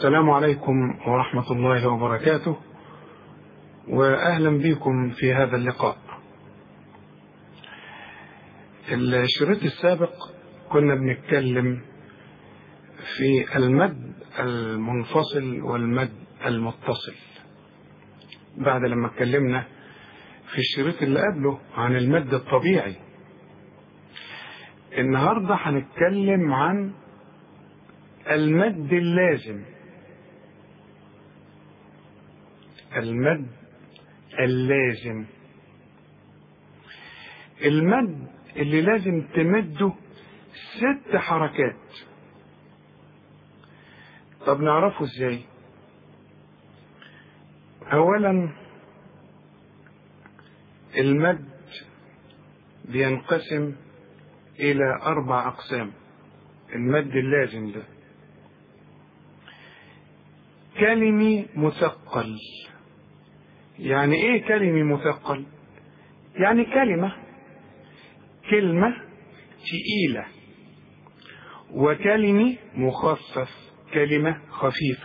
السلام عليكم ورحمة الله وبركاته وأهلا بكم في هذا اللقاء الشريط السابق كنا بنتكلم في المد المنفصل والمد المتصل بعد لما اتكلمنا في الشريط اللي قبله عن المد الطبيعي النهارده هنتكلم عن المد اللازم المد اللازم المد اللي لازم تمده ست حركات طب نعرفه ازاي اولا المد بينقسم الى اربع اقسام المد اللازم ده كلمي مثقل يعني ايه كلمي مثقل يعني كلمة كلمة تقيلة وكلمي مخفف كلمة خفيفة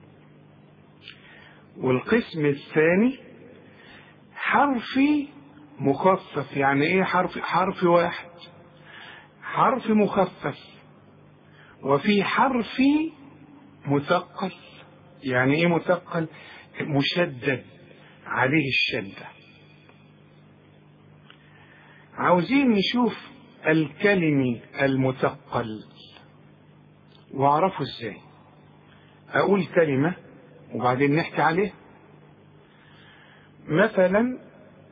والقسم الثاني حرفي مخفف يعني ايه حرف حرف واحد حرف مخفف وفي حرفي مثقل يعني ايه مثقل مشدد عليه الشدة عاوزين نشوف الكلم المثقل واعرفه ازاي اقول كلمة وبعدين نحكي عليه مثلا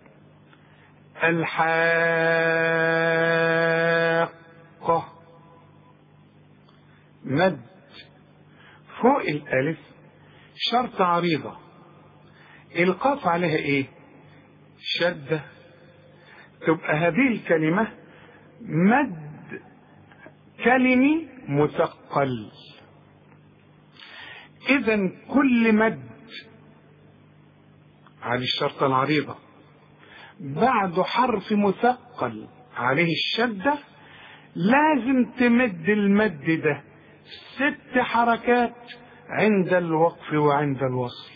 الحاقة مد فوق الألف شرط عريضة القاف عليها ايه شدة تبقى هذه الكلمة مد كلمي مثقل اذا كل مد على الشرطة العريضة بعد حرف مثقل عليه الشدة لازم تمد المد ده ست حركات عند الوقف وعند الوصل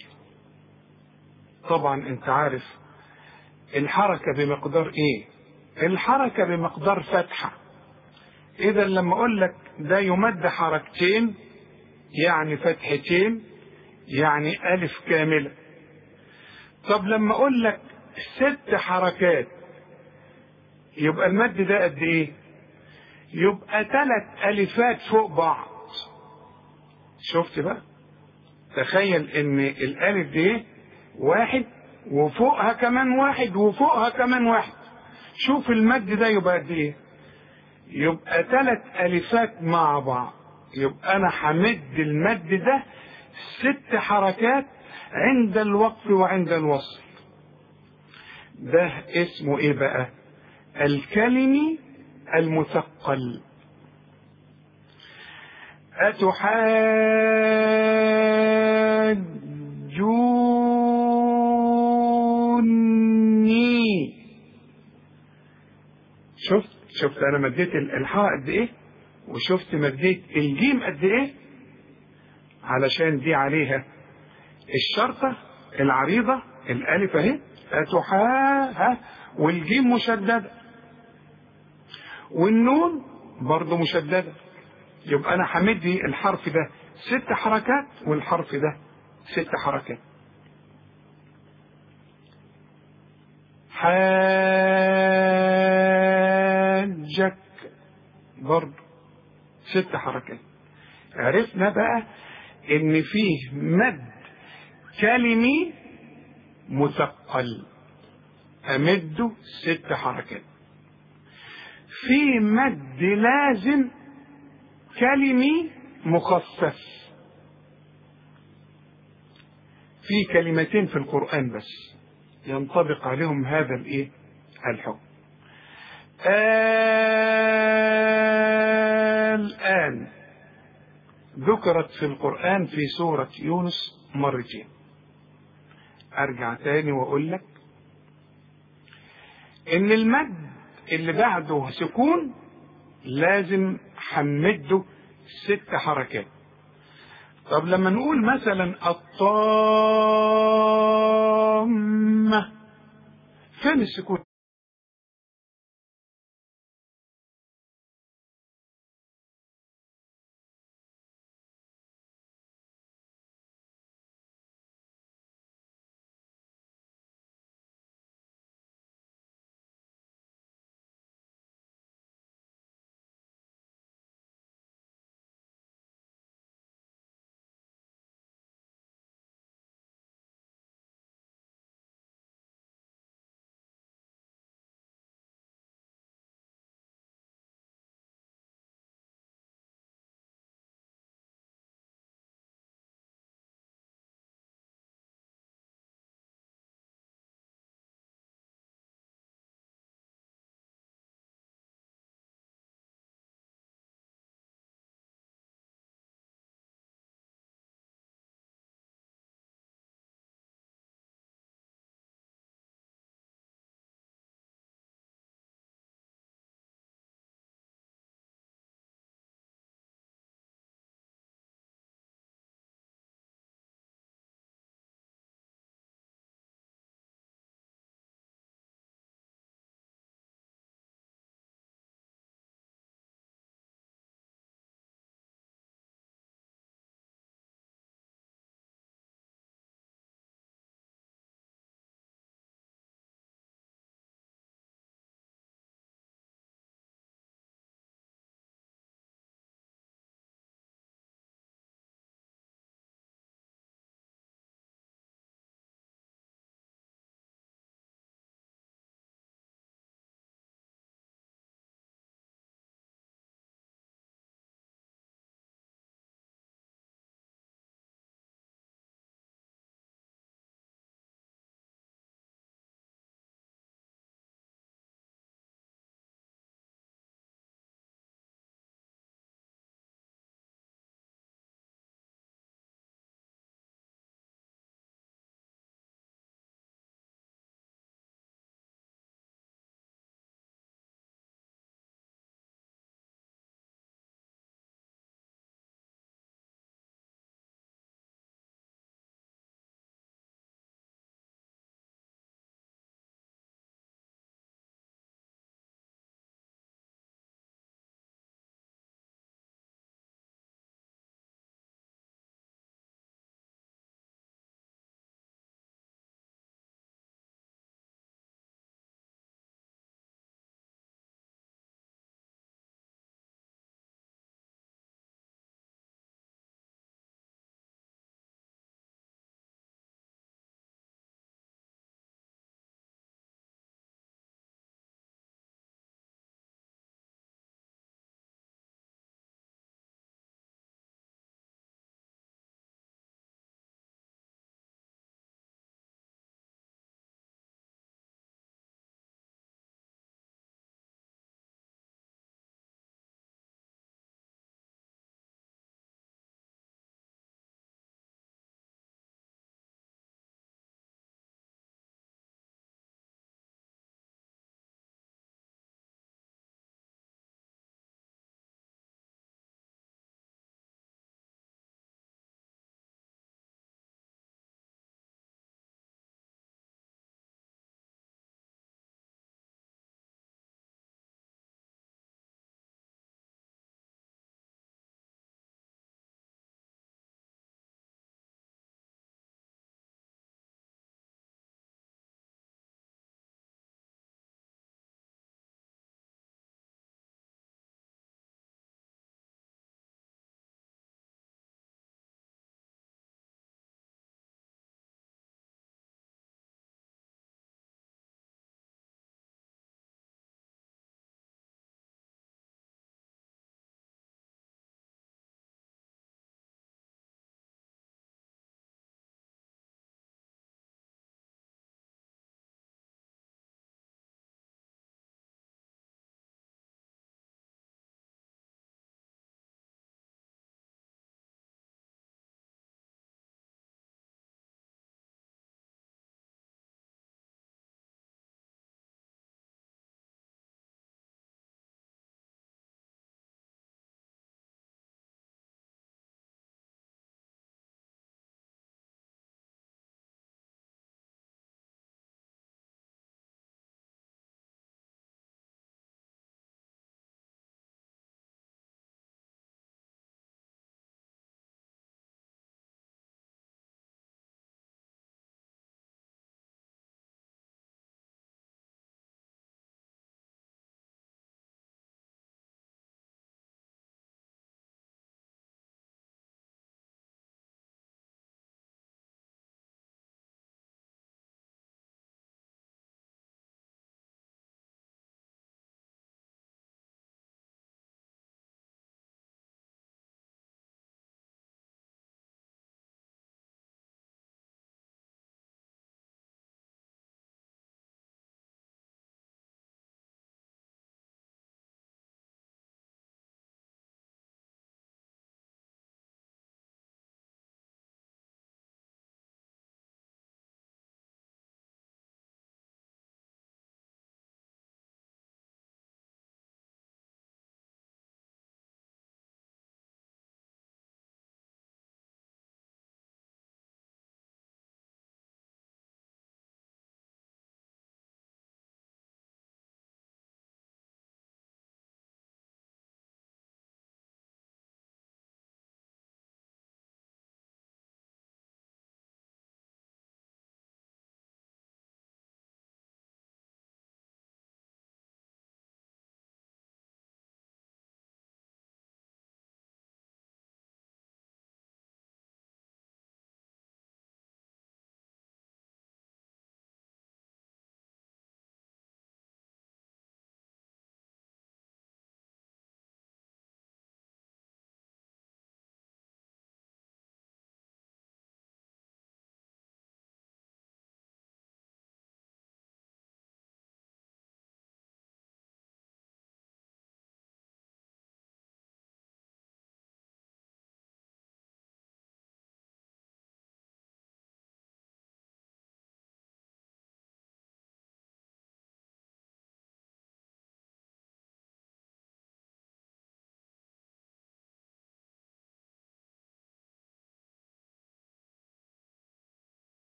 طبعا انت عارف الحركة بمقدار ايه الحركة بمقدار فتحة اذا لما اقول لك ده يمد حركتين يعني فتحتين يعني الف كاملة طب لما اقول لك ست حركات يبقى المد ده قد ايه يبقى ثلاث الفات فوق بعض شفت بقى تخيل ان الالف دي واحد وفوقها كمان واحد وفوقها كمان واحد شوف المد ده يبقى قد ايه يبقى ثلاث الفات مع بعض يبقى انا همد المد ده ست حركات عند الوقف وعند الوصل ده اسمه ايه بقى الكلمي المثقل أتحاجوني شفت شفت أنا مديت الحاء قد إيه وشفت مديت الجيم قد إيه علشان دي عليها الشرطة العريضة الألف أهي أتحا والجيم مشددة والنون برضه مشددة يبقى أنا همدي الحرف ده ست حركات والحرف ده ست حركات حاجك برضه ست حركات عرفنا بقى ان فيه مد كلمي مثقل امده ست حركات في مد لازم كلمي مخفف في كلمتين في القرآن بس ينطبق عليهم هذا الايه الحكم الآن ذكرت في القرآن في سورة يونس مرتين أرجع تاني وأقول لك إن المد اللي بعده سكون لازم حمده ست حركات طب لما نقول مثلا الطامة فين السكون